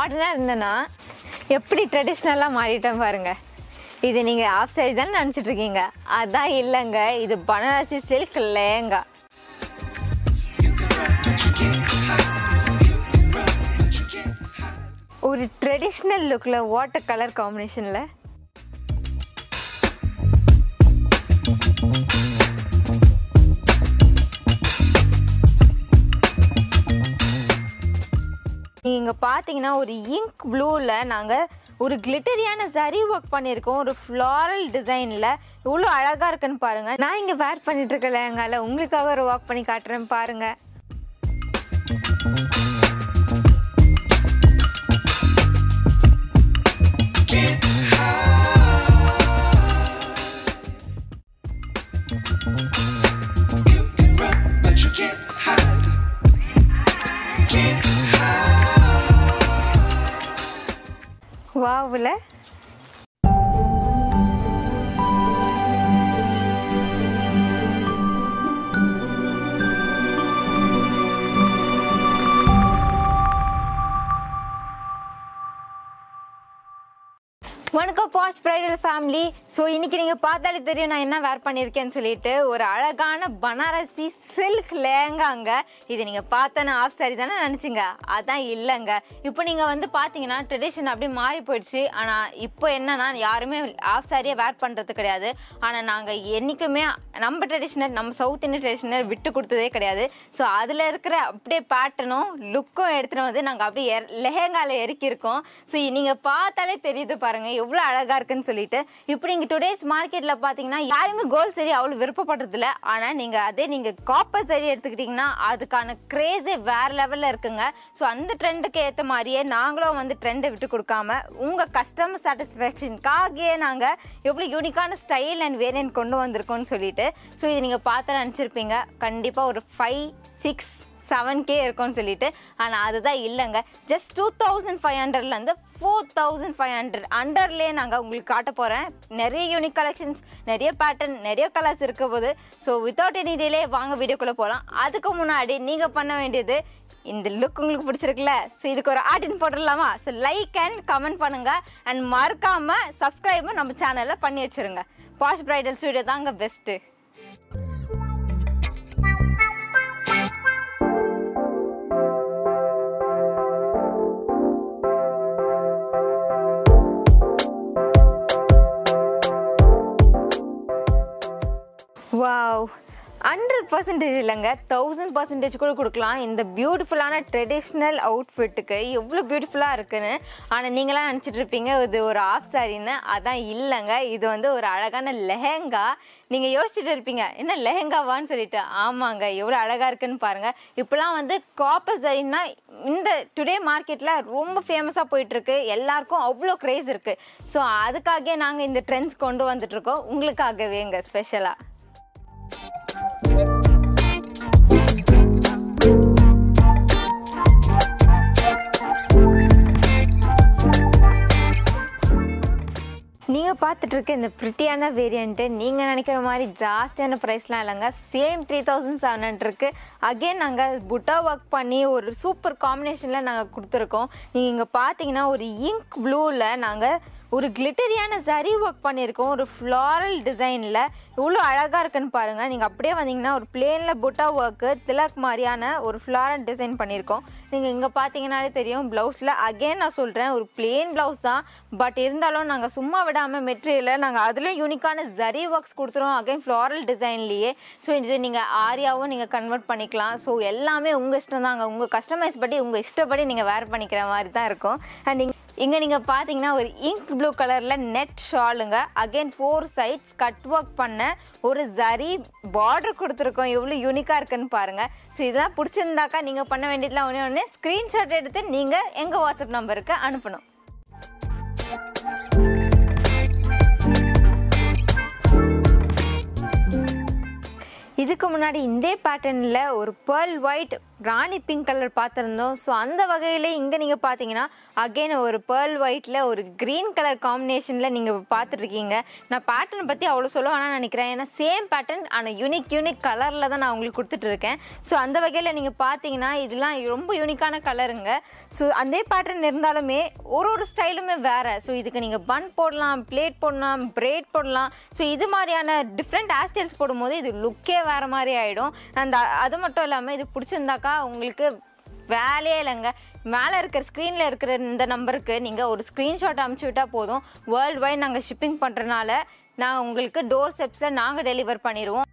மாடர்னாக இருந்தேன்னா எப்படி ட்ரெடிஷ்னலாக மாறிட்டேன் பாருங்க இது நீங்கள் ஆஃப் சைடு தானே நினச்சிட்டு இருக்கீங்க அதான் இல்லைங்க இது பனாரசி சில்க் லேங்கா ஒரு ட்ரெடிஷ்னல் லுக்கில் வாட்டர் கலர் காம்பினேஷனில் நீங்கள் பார்த்தீங்கன்னா ஒரு இங்க் ப்ளூவில் நாங்கள் ஒரு கிளிட்டரியான சரி ஒர்க் பண்ணியிருக்கோம் ஒரு ஃப்ளாரல் டிசைனில் இவ்வளோ அழகாக இருக்குன்னு பாருங்கள் நான் இங்கே வேர் பண்ணிட்டு இருக்க லெஹங்கால உங்களுக்காக ஒரு ஒர்க் பண்ணி காட்டுறேன் பாருங்கள் but you can't hide. Can't வாவில் வணக்கம் பாஸ்ட் பிரைடல் ஃபேமிலி ஸோ இன்னைக்கு நீங்கள் பார்த்தாலே தெரியும் நான் என்ன வேர் பண்ணியிருக்கேன்னு சொல்லிட்டு ஒரு அழகான பனாரசி சில்க் லேங்காங்க இது நீங்கள் பார்த்தோன்னா ஆஃப் சாரி தானே நினச்சிங்க அதான் இல்லைங்க இப்போ நீங்கள் வந்து பார்த்தீங்கன்னா ட்ரெடிஷன் அப்படியே மாறி போயிடுச்சு ஆனால் இப்போ என்னன்னா யாருமே ஆஃப் சாரியை வேர் பண்ணுறது கிடையாது ஆனால் நாங்கள் என்றைக்குமே நம்ம ட்ரெடிஷனல் நம்ம சவுத் இந்தியன் ட்ரெடிஷனல் விட்டு கொடுத்ததே கிடையாது ஸோ அதில் இருக்கிற அப்படியே பேட்டர்னும் லுக்கும் எடுத்துகிட்டு வந்து நாங்கள் அப்படியே எர் லெஹங்கால இறக்கியிருக்கோம் ஸோ நீங்கள் பார்த்தாலே தெரியுது பாருங்க எவ்வளோ அழகா இருக்குன்னு சொல்லிட்டு இப்படி இங்கே டுடேஸ் மார்க்கெட்டில் பார்த்தீங்கன்னா யாருமே கோல்ட் சரி அவ்வளோ விருப்பப்படுறதில்ல ஆனால் நீங்கள் அதே நீங்கள் காப்பர் சரி எடுத்துக்கிட்டிங்கன்னா அதுக்கான கிரேஸே வேற லெவலில் இருக்குங்க ஸோ அந்த ட்ரெண்டுக்கு ஏற்ற மாதிரியே நாங்களும் வந்து ட்ரெண்டை விட்டு கொடுக்காம உங்கள் கஸ்டமர் சாட்டிஸ்ஃபேக்ஷனுக்காகவே நாங்கள் எவ்வளோ யூனிக்கான ஸ்டைல் அண்ட் வேரியன்ட் கொண்டு வந்திருக்கோம்னு சொல்லிட்டு ஸோ இது நீங்கள் பார்த்து நினச்சிருப்பீங்க கண்டிப்பாக ஒரு ஃபைவ் சிக்ஸ் செவன் கே இருக்கும்னு சொல்லிட்டு ஆனால் அதுதான் இல்லைங்க ஜஸ்ட் டூ தௌசண்ட் ஃபைவ் ஹண்ட்ரட்லேருந்து ஃபோர் தௌசண்ட் ஃபைவ் ஹண்ட்ரட் அண்டர்லேயே நாங்கள் உங்களுக்கு காட்ட போகிறேன் நிறைய யூனிக் கலெக்ஷன்ஸ் நிறைய பேட்டர்ன் நிறைய கலர்ஸ் இருக்க போது ஸோ வித்தவுட் எனி டிலே வாங்க வீடியோக்குள்ளே போகலாம் அதுக்கு முன்னாடி நீங்கள் பண்ண வேண்டியது இந்த லுக் உங்களுக்கு பிடிச்சிருக்குல்ல ஸோ இதுக்கு ஒரு ஆர்டின் போட்டுடலாமா ஸோ லைக் அண்ட் கமெண்ட் பண்ணுங்கள் அண்ட் மறக்காமல் சப்ஸ்கிரைபும் நம்ம சேனலில் பண்ணி வச்சுருங்க பாஷ் பிரைடல் ஸ்டுடியோ தாங்க பெஸ்ட்டு வாவ் ஹண்ட்ரட் பர்சன்டேஜ் இல்லைங்க தௌசண்ட் பர்சன்டேஜ் கூட கொடுக்கலாம் இந்த பியூட்டிஃபுல்லான ட்ரெடிஷ்னல் அவுட்ஃபிட்டுக்கு எவ்வளோ பியூட்டிஃபுல்லாக இருக்குன்னு ஆனால் நீங்களாம் நினச்சிட்டு இருப்பீங்க இது ஒரு ஆஃப் சாரின்னு அதான் இல்லைங்க இது வந்து ஒரு அழகான லெஹங்கா நீங்கள் யோசிச்சுட்டு இருப்பீங்க என்ன லெஹங்காவான்னு சொல்லிட்டு ஆமாங்க எவ்வளோ அழகாக இருக்குன்னு பாருங்கள் இப்போலாம் வந்து காப்பர் சாரின்னா இந்த டுடே மார்க்கெட்டில் ரொம்ப ஃபேமஸாக போயிட்டுருக்கு எல்லாருக்கும் அவ்வளோ க்ரேஸ் இருக்குது ஸோ அதுக்காகவே நாங்கள் இந்த ட்ரெண்ட்ஸ் கொண்டு வந்துட்ருக்கோம் உங்களுக்காகவேங்க ஸ்பெஷலாக நீங்கள் பார்த்துட்டு இருக்க இந்த ப்ரிட்டியான வேரியண்ட்டு நீங்கள் நினைக்கிற மாதிரி ஜாஸ்தியான ப்ரைஸ்லாம் இல்லைங்க சேம் த்ரீ தௌசண்ட் செவன் ஹண்ட்ரட்க்கு அகெயின் நாங்கள் புட்டா ஒர்க் பண்ணி ஒரு சூப்பர் காம்பினேஷனில் நாங்கள் கொடுத்துருக்கோம் நீங்கள் இங்கே பார்த்தீங்கன்னா ஒரு இங்க் ப்ளூவில் நாங்கள் ஒரு கிளிட்டரியான சரி ஒர்க் பண்ணியிருக்கோம் ஒரு ஃப்ளாரல் டிசைனில் இவ்வளோ அழகாக இருக்குன்னு பாருங்கள் நீங்கள் அப்படியே வந்தீங்கன்னா ஒரு பிளேனில் புட்டா ஒர்க்கு திலக் மாதிரியான ஒரு ஃப்ளாரல் டிசைன் பண்ணியிருக்கோம் நீங்கள் இங்கே பார்த்தீங்கன்னாலே தெரியும் ப்ளவுஸில் அகெயின் நான் சொல்கிறேன் ஒரு பிளேன் ப்ளவுஸ் தான் பட் இருந்தாலும் நாங்கள் சும்மா விடாமல் மெட்டீரியலை நாங்கள் அதுலேயும் யூனிக்கான ஜரி ஒர்க்ஸ் கொடுத்துருவோம் அகைன் ஃப்ளாரல் டிசைன்லேயே ஸோ இது நீங்கள் ஆரியாவும் நீங்கள் கன்வெர்ட் பண்ணிக்கலாம் ஸோ எல்லாமே உங்கள் இஷ்டம் தாங்க உங்கள் கஸ்டமைஸ் படி உங்கள் இஷ்டப்படி நீங்கள் வேர் பண்ணிக்கிற மாதிரி தான் இருக்கும் அண்ட் இங்கே இங்கே நீங்கள் பார்த்தீங்கன்னா ஒரு இங்க் ப்ளூ கலரில் நெட் ஷாலுங்க again four sides cut work பண்ண ஒரு ஜரி பார்டர் கொடுத்துருக்கோம் எவ்வளோ யூனிக்காக இருக்குன்னு பாருங்கள் ஸோ இதெல்லாம் பிடிச்சிருந்தாக்கா நீங்கள் பண்ண வேண்டியதுலாம் ஒன்றே ஒன்று ஸ்க்ரீன்ஷாட் எடுத்து நீங்கள் எங்கள் வாட்ஸ்அப் நம்பருக்கு அனுப்பணும் இதுக்கு முன்னாடி இந்த பேட்டர்னில் ஒரு pearl white rani pink colour பார்த்துருந்தோம் ஸோ அந்த வகையில் இங்கே நீங்கள் பார்த்தீங்கன்னா அகெயின் ஒரு பேர்ல் ஒயிட்டில் ஒரு க்ரீன் கலர் காம்பினேஷனில் நீங்கள் பார்த்துட்ருக்கீங்க நான் பேட்டர்ன் பற்றி அவ்வளோ சொல்ல வேணாம்னு நினைக்கிறேன் ஏன்னா சேம் பேட்டர்ன் ஆனால் யூனிக் யூனிக் கலரில் தான் நான் உங்களுக்கு கொடுத்துட்டு இருக்கேன் ஸோ அந்த வகையில் நீங்கள் பார்த்தீங்கன்னா இதெல்லாம் ரொம்ப யூனிக்கான கலருங்க ஸோ அதே பேட்டர்ன் இருந்தாலுமே ஒரு ஒரு ஸ்டைலுமே வேறு ஸோ இதுக்கு நீங்கள் பன் போடலாம் பிளேட் போடலாம் பிரெட் போடலாம் ஸோ இது மாதிரியான டிஃப்ரெண்ட் ஹேர் ஸ்டைல்ஸ் போடும்போது இது லுக்கே வேறு மாதிரி ஆகிடும் அந்த அது மட்டும் இல்லாமல் இது பிடிச்சிருந்தாக்கா உங்களுக்கு வேலையே இல்லைங்க மேலே இருக்கிற ஸ்க்ரீனில் இருக்கிற இந்த நம்பருக்கு நீங்கள் ஒரு ஸ்க்ரீன்ஷாட் அமுச்சு விட்டால் போதும் வேர்ல்டு வைட் நாங்கள் ஷிப்பிங் பண்ணுறனால நாங்கள் உங்களுக்கு டோர் ஸ்டெப்ஸில் நாங்கள் டெலிவர் பண்ணிடுவோம்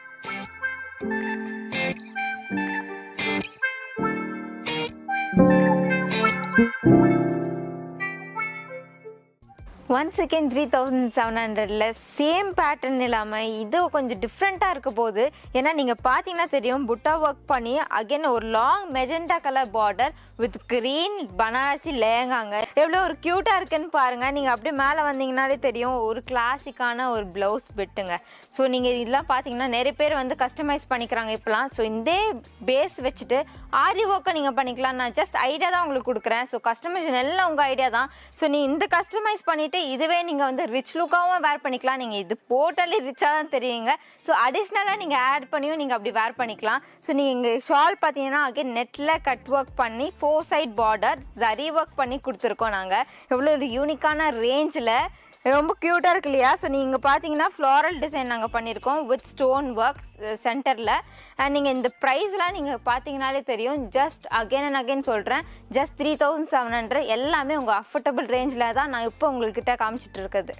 one second three thousand seven ஹண்ட்ரடில் சேம் பேட்டர்ன் இல்லாமல் இது கொஞ்சம் டிஃப்ரெண்ட்டாக இருக்க போகுது ஏன்னா நீங்கள் பார்த்தீங்கன்னா தெரியும் புட்டா ஒர்க் பண்ணி அகைன் ஒரு long magenta colour border with green Banarasi லேங்காங்க எவ்வளோ ஒரு க்யூட்டாக இருக்குன்னு பாருங்கள் நீங்கள் அப்படியே மேலே வந்தீங்கனாலே தெரியும் ஒரு கிளாசிக்கான ஒரு ப்ளவுஸ் பிட்டுங்க ஸோ நீங்கள் இதெல்லாம் பார்த்தீங்கன்னா நிறைய பேர் வந்து கஸ்டமைஸ் பண்ணிக்கிறாங்க இப்போலாம் ஸோ இந்த பேஸ் வச்சுட்டு ஆரி ஒர்க்கை நீங்கள் பண்ணிக்கலாம் நான் ஜஸ்ட் ஐடியா தான் உங்களுக்கு கொடுக்குறேன் ஸோ கஸ்டமைசேஷன் எல்லாம் உங்கள் ஐடியா தான் ஸோ நீ இந்த கஸ்டமைஸ் பண்ணிவிட்டு இதுவே நீங்கள் வந்து ரிச் லுக்காகவும் வேர் பண்ணிக்கலாம் நீங்கள் இது போட்டாலே ரிச்சாக தான் தெரியுங்க ஸோ அடிஷ்னலாக நீங்கள் ஆட் பண்ணியும் நீங்கள் அப்படி வேர் பண்ணிக்கலாம் ஸோ நீங்கள் இங்கே ஷால் பார்த்தீங்கன்னா அகைன் நெட்டில் கட் ஒர்க் பண்ணி four side border zari work பண்ணி கொடுத்துருக்கோம் நாங்கள் எவ்வளோ ஒரு யூனிக்கான ரேஞ்சில் ரொம்ப க்யூட்டாக இருக்கு இல்லையா ஸோ நீங்கள் பார்த்தீங்கன்னா ஃப்ளாரல் டிசைன் நாங்கள் பண்ணியிருக்கோம் வித் ஸ்டோன் ஒர்க் சென்டரில் அண்ட் நீங்கள் இந்த ப்ரைஸ்லாம் நீங்கள் பார்த்தீங்கனாலே தெரியும் ஜஸ்ட் அகைன் அண்ட் அகைன் சொல்கிறேன் just three thousand seven hundred எல்லாமே உங்கள் அஃபோர்டபுள் ரேஞ்சில் தான் நான் இப்போ உங்கள்கிட்ட காமிச்சிட்டு இருக்குது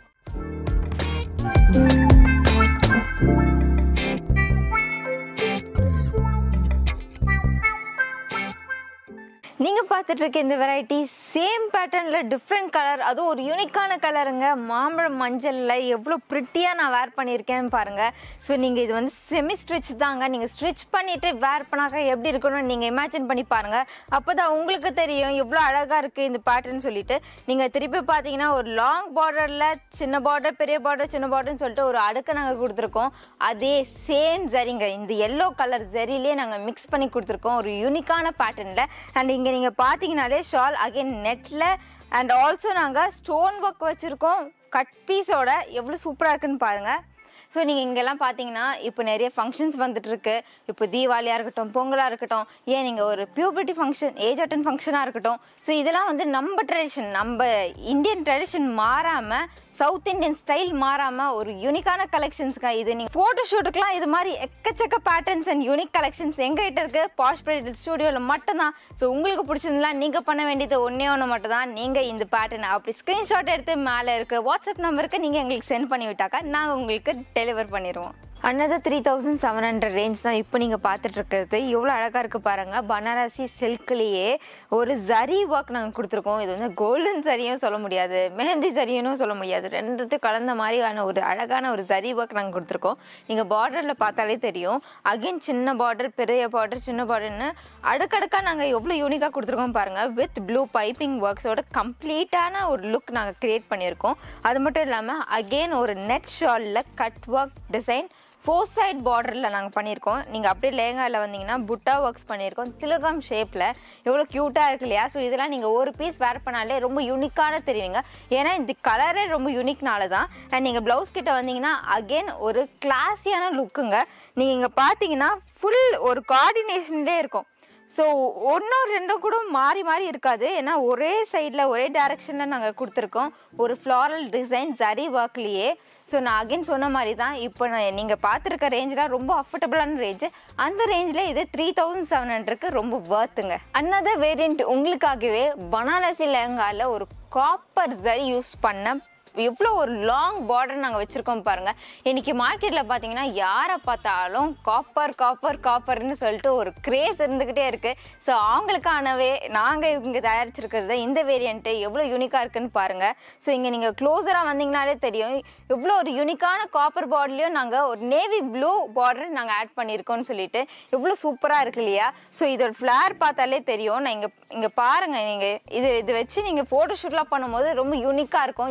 நீங்கள் பார்த்துட்டு இருக்க இந்த வெரைட்டி சேம் பேட்டர்னில் டிஃப்ரெண்ட் கலர் அதுவும் ஒரு யூனிக்கான கலருங்க மாம்பழம் மஞ்சளில் எவ்வளோ ப்ரிட்டியாக நான் வேர் பண்ணியிருக்கேன்னு பாருங்கள் ஸோ நீங்கள் இது வந்து செமி ஸ்ட்ரிச் தாங்க நீங்கள் ஸ்ட்ரிச் பண்ணிவிட்டு வேர் பண்ணாக்க எப்படி இருக்கணும்னு நீங்கள் இமேஜின் பண்ணி பாருங்கள் அப்போ தான் உங்களுக்கு தெரியும் எவ்வளோ அழகாக இருக்குது இந்த பேட்டர்ன் சொல்லிட்டு நீங்கள் திருப்பி பார்த்தீங்கன்னா ஒரு லாங் பார்டரில் சின்ன பார்டர் பெரிய பார்டர் சின்ன பார்டர்னு சொல்லிட்டு ஒரு அடுக்கை நாங்கள் கொடுத்துருக்கோம் அதே சேம் ஜரிங்க இந்த எல்லோ கலர் ஜரிலே நாங்கள் மிக்ஸ் பண்ணி கொடுத்துருக்கோம் ஒரு யூனிக்கான பேட்டர்னில் அண்ட் இங்கே நீங்கள் பார்த்தீங்கனாலே ஷால் அகைன் நெட்டில் அண்ட் ஆல்சோ நாங்கள் ஸ்டோன் ஒர்க் வச்சுருக்கோம் கட் பீஸோட எவ்வளோ சூப்பராக இருக்குன்னு பாருங்கள் ஸோ நீங்கள் இங்கெல்லாம் பார்த்தீங்கன்னா இப்போ நிறைய ஃபங்க்ஷன்ஸ் வந்துட்டு இருக்கு இப்போ தீபாவளியாக இருக்கட்டும் பொங்கலாக இருக்கட்டும் ஏன் நீங்கள் ஒரு பியூபர்ட்டி ஃபங்க்ஷன் ஏஜ் அட்டன் ஃபங்க்ஷனாக இருக்கட்டும் ஸோ இதெல்லாம் வந்து நம்ம ட்ரெடிஷன் நம்ம இந்தியன் ட்ரெடிஷன் மாறாமல் சவுத் இந்தியன் ஸ்டைல் மாறாமல் ஒரு யூனிக்கான கலெக்ஷன்ஸ்க்கா இது நீங்கள் ஃபோட்டோ ஷூட்டுக்கெலாம் இது மாதிரி எக்கச்சக்க பேட்டர்ன்ஸ் அண்ட் யூனிக் கலெக்ஷன்ஸ் எங்ககிட்ட இருக்கு பாஷ் பிரைடல் ஸ்டூடியோவில் மட்டும்தான் ஸோ உங்களுக்கு பிடிச்சிருந்தா நீங்கள் பண்ண வேண்டியது ஒன்றே ஒன்று மட்டும் தான் நீங்கள் இந்த பேட்டர்னை அப்படி ஸ்க்ரீன்ஷாட் எடுத்து மேலே இருக்கிற வாட்ஸ்அப் நம்பருக்கு நீங்கள் எங்களுக்கு சென்ட் பண்ணி விட்டாக்கா நாங்கள் உங்களுக்கு டெலிவர் பண்ணிடுவோம் another three thousand seven hundred range தான் இப்போ நீங்கள் பார்த்துட்டு இருக்கிறது எவ்வளோ அழகாக இருக்குது பாருங்கள் பனாரசி சில்க்லேயே ஒரு ஜரி ஒர்க் நாங்கள் கொடுத்துருக்கோம் இது வந்து கோல்டன் சரியும் சொல்ல முடியாது மெஹந்தி சரியும் சொல்ல முடியாது ரெண்டுத்தையும் கலந்த மாதிரியான ஒரு அழகான ஒரு ஜரி ஒர்க் நாங்கள் கொடுத்துருக்கோம் நீங்கள் பார்டரில் பார்த்தாலே தெரியும் அகைன் சின்ன பார்டர் பெரிய பார்டர் சின்ன பார்டர்னு அடுக்கடுக்காக நாங்கள் எவ்வளோ யூனிக்காக கொடுத்துருக்கோம் பாருங்கள் வித் ப்ளூ பைப்பிங் ஒர்க்ஸோட கம்ப்ளீட்டான ஒரு லுக் நாங்கள் க்ரியேட் பண்ணியிருக்கோம் அது மட்டும் இல்லாமல் அகெயின் ஒரு நெட் ஷாலில் cut work design four side பார்டரில் நாங்கள் பண்ணியிருக்கோம் நீங்கள் அப்படியே லேங்காவில் வந்தீங்கன்னா புட்டா ஒர்க்ஸ் பண்ணியிருக்கோம் திலகம் ஷேப்பில் எவ்வளோ க்யூட்டாக இருக்கு இல்லையா ஸோ இதெல்லாம் நீங்கள் ஒரு பீஸ் வேர் பண்ணாலே ரொம்ப யூனிக்கான தெரிவிங்க ஏன்னா இந்த கலரே ரொம்ப யூனிக்னால தான் அண்ட் நீங்கள் ப்ளவுஸ் கிட்ட வந்தீங்கன்னா அகெயின் ஒரு கிளாஸியான லுக்குங்க நீங்கள் இங்கே பார்த்தீங்கன்னா ஃபுல் ஒரு கோஆர்டினேஷன்லேயே இருக்கும் ஸோ ஒன்றும் ரெண்டும் கூட மாறி மாறி இருக்காது ஏன்னா ஒரே சைடில் ஒரே டைரக்ஷனில் நாங்கள் கொடுத்துருக்கோம் ஒரு ஃப்ளாரல் டிசைன் ஜரி ஒர்க்லேயே ஸோ நான் அகைன் சொன்ன மாதிரி தான் இப்போ நான் நீங்கள் பார்த்துருக்க ரேஞ்செலாம் ரொம்ப அஃபோர்டபுளான ரேஞ்சு அந்த ரேஞ்சில் இது த்ரீ தௌசண்ட் செவன் ஹண்ட்ரட்க்கு ரொம்ப வர்த்துங்க அன்னதர் வேரியண்ட் உங்களுக்காகவே பனாரசி லெஹங்காவில் ஒரு காப்பர் ஜரி யூஸ் பண்ண எவ்வளோ ஒரு லாங் பார்டர் நாங்கள் வச்சுருக்கோம் பாருங்கள் இன்னைக்கு மார்க்கெட்டில் பார்த்தீங்கன்னா யாரை பார்த்தாலும் காப்பர் காப்பர் காப்பர்னு சொல்லிட்டு ஒரு கிரேஸ் இருந்துக்கிட்டே இருக்குது ஸோ அவங்களுக்கானவே நாங்கள் இங்கே தயாரிச்சிருக்கிறது இந்த வேரியண்ட்டு எவ்வளோ யூனிக்காக இருக்குன்னு பாருங்கள் ஸோ இங்கே நீங்கள் க்ளோஸராக வந்தீங்கனாலே தெரியும் எவ்வளோ ஒரு யூனிக்கான காப்பர் பார்டர்லையும் நாங்கள் ஒரு நேவி ப்ளூ பார்டர் நாங்கள் ஆட் பண்ணியிருக்கோம்னு சொல்லிட்டு எவ்வளோ சூப்பராக இருக்கு இல்லையா ஸோ இதோட ஃப்ளேர் பார்த்தாலே தெரியும் நான் இங்கே இங்கே பாருங்கள் நீங்கள் இது இது வச்சு நீங்கள் ஃபோட்டோ ஷூட்லாம் பண்ணும்போது ரொம்ப யூனிக்காக இருக்கும் கண்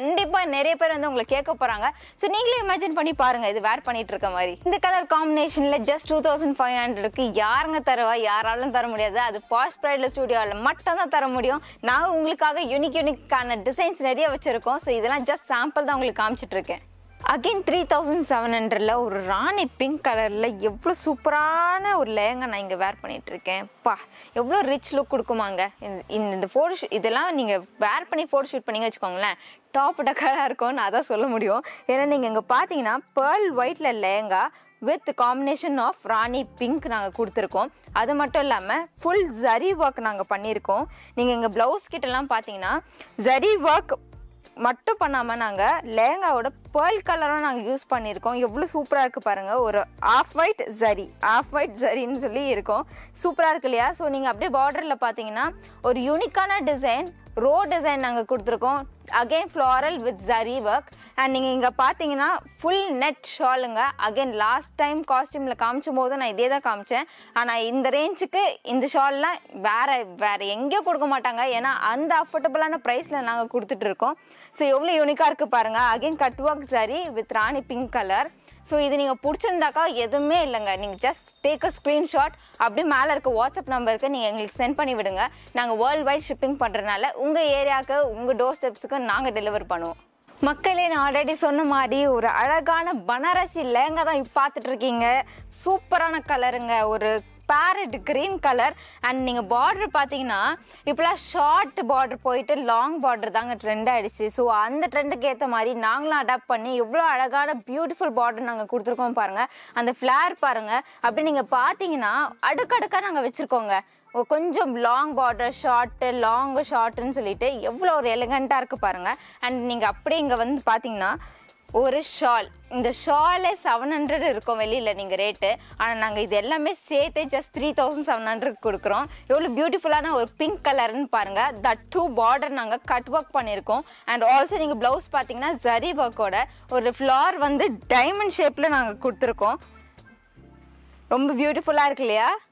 கண்டிப்பா நிறைய பேர் வந்து உங்களை கேட்க போறாங்க ஸோ நீங்களே இமேஜின் பண்ணி பாருங்க இது வேர் பண்ணிட்டு இருக்க மாதிரி இந்த கலர் காம்பினேஷன்ல ஜஸ்ட் டூ தௌசண்ட் ஃபைவ் ஹண்ட்ரட்க்கு யாருங்க தருவா யாராலும் தர முடியாது அது பாஸ்ட் பிரைடல் ஸ்டுடியோவில் மட்டும் தான் தர முடியும் நாங்கள் உங்களுக்காக யூனிக் யூனிக்கான டிசைன்ஸ் நிறைய வச்சிருக்கோம் ஸோ இதெல்லாம் ஜஸ்ட் சாம்பிள் தான் உங்களுக்கு காமிச்சிட்டு இருக்கேன் அகைன் த்ரீ தௌசண்ட் செவன் ஹண்ட்ரட்ல ஒரு ராணி பிங்க் கலர்ல எவ்வளோ சூப்பரான ஒரு லேங்கா நான் இங்கே வேர் பண்ணிட்டு இருக்கேன் பா எவ்வளோ ரிச் லுக் கொடுக்குமாங்க இந்த- இந்த இந்த ஃபோட்டோ இதெல்லாம் நீங்கள் வேர் பண்ணி ஃபோட்டோ ஷூட் பண்ணி வச்சுக்கோங்களேன் டாப் டக்கராக இருக்கும்னு அதான் சொல்ல முடியும் ஏன்னா நீங்கள் இங்கே பார்த்தீங்கன்னா பேர்ல் ஒயிட்ல lehenga with combination of rani pink நாங்கள் கொடுத்துருக்கோம் அது மட்டும் இல்லாமல் ஃபுல் ஜரி ஒர்க் நாங்கள் பண்ணியிருக்கோம் நீங்கள் இங்கே ப்ளவுஸ் கிட்டலாம் பார்த்தீங்கன்னா ஜரி ஒர்க் மட்டும் பண்ணாமல் நாங்கள் லேங்காவோட பேர்ல் கலரும் நாங்கள் யூஸ் பண்ணியிருக்கோம் எவ்வளோ சூப்பராக இருக்குது பாருங்கள் ஒரு off white zari off white ஜரின்னு சொல்லி இருக்கும் சூப்பராக இருக்கு இல்லையா ஸோ நீங்கள் அப்படியே பார்டரில் பார்த்தீங்கன்னா ஒரு யூனிக்கான டிசைன் ரோ டிசைன் நாங்கள் கொடுத்துருக்கோம் again floral with zari work and நீங்கள் இங்கே பார்த்தீங்கன்னா ஃபுல் நெட் ஷாலுங்க அகைன் லாஸ்ட் டைம் காஸ்டியூமில் காமிச்சும் போது நான் இதே தான் காமிச்சேன் ஆனால் இந்த ரேஞ்சுக்கு இந்த ஷால்லாம் வேற வேற எங்கேயும் கொடுக்க மாட்டாங்க ஏன்னா அந்த அஃபோர்டபுளான ப்ரைஸில் நாங்கள் கொடுத்துட்டு இருக்கோம் ஸோ எவ்வளோ யூனிக்காக இருக்குது பாருங்க again cut work zari with rani pink colour so இது நீங்கள் பிடிச்சிருந்தாக்கா எதுவுமே இல்லைங்க நீங்கள் ஜஸ்ட் டேக் அ ஸ்க்ரீன்ஷாட் அப்படியே மேலே இருக்க வாட்ஸ்அப் நம்பருக்கு நீங்கள் எங்களுக்கு சென்ட் பண்ணி விடுங்க நாங்கள் வேர்ல்டு வைட் ஷிப்பிங் பண்ணுறதுனால உங்கள் ஏரியாவுக்கு உங்கள் டோர் ஸ்டெப்ஸுக்கு நாங்கள் டெலிவர் பண்ணுவோம் மக்களே நான் ஆல்ரெடி சொன்ன மாதிரி ஒரு அழகான பனாரசி லேங்கா தான் இப்போ பார்த்துட்டு இருக்கீங்க சூப்பரான கலருங்க ஒரு பேரட் கிரீன் கலர் அண்ட் நீங்கள் பார்டர் பார்த்தீங்கன்னா இப்போலாம் ஷார்ட் பார்டர் போயிட்டு லாங் பார்டர் தாங்க ட்ரெண்ட் ஆயிடுச்சு ஸோ அந்த ட்ரெண்டுக்கு ஏற்ற மாதிரி நாங்களும் அடாப்ட் பண்ணி எவ்வளோ அழகான பியூட்டிஃபுல் பார்டர் நாங்கள் கொடுத்துருக்கோம் பாருங்க அந்த ஃப்ளேர் பாருங்க அப்படி நீங்கள் பார்த்தீங்கன்னா அடுக்கடுக்காக நாங்கள் வச்சுருக்கோங்க ஓ, கொஞ்சம் லாங் பார்டர் ஷார்ட்டு லாங் ஷார்ட்டுன்னு சொல்லிட்டு எவ்வளோ ஒரு எலிகண்ட்டாக இருக்குது பாருங்க அண்ட் நீங்கள் அப்படியே இங்கே வந்து பார்த்தீங்கன்னா ஒரு ஷால் இந்த ஷாலே செவன் ஹண்ட்ரட் இருக்கும் வெளியில் நீங்கள் ரேட்டு ஆனால் நாங்கள் இது எல்லாமே சேர்த்து just three thousand seven hundred கொடுக்குறோம் எவ்வளோ பியூட்டிஃபுல்லான ஒரு பிங்க் கலர்னு பாருங்கள் தட் டூ பார்டர் நாங்கள் கட் ஒர்க் பண்ணியிருக்கோம் அண்ட் ஆல்சோ நீங்கள் ப்ளவுஸ் பார்த்தீங்கன்னா ஜரி ஒர்க்கோட ஒரு ஃப்ளார் வந்து டைமண்ட் ஷேப்பில் நாங்கள் கொடுத்துருக்கோம் ரொம்ப பியூட்டிஃபுல்லாக இருக்கு இல்லையா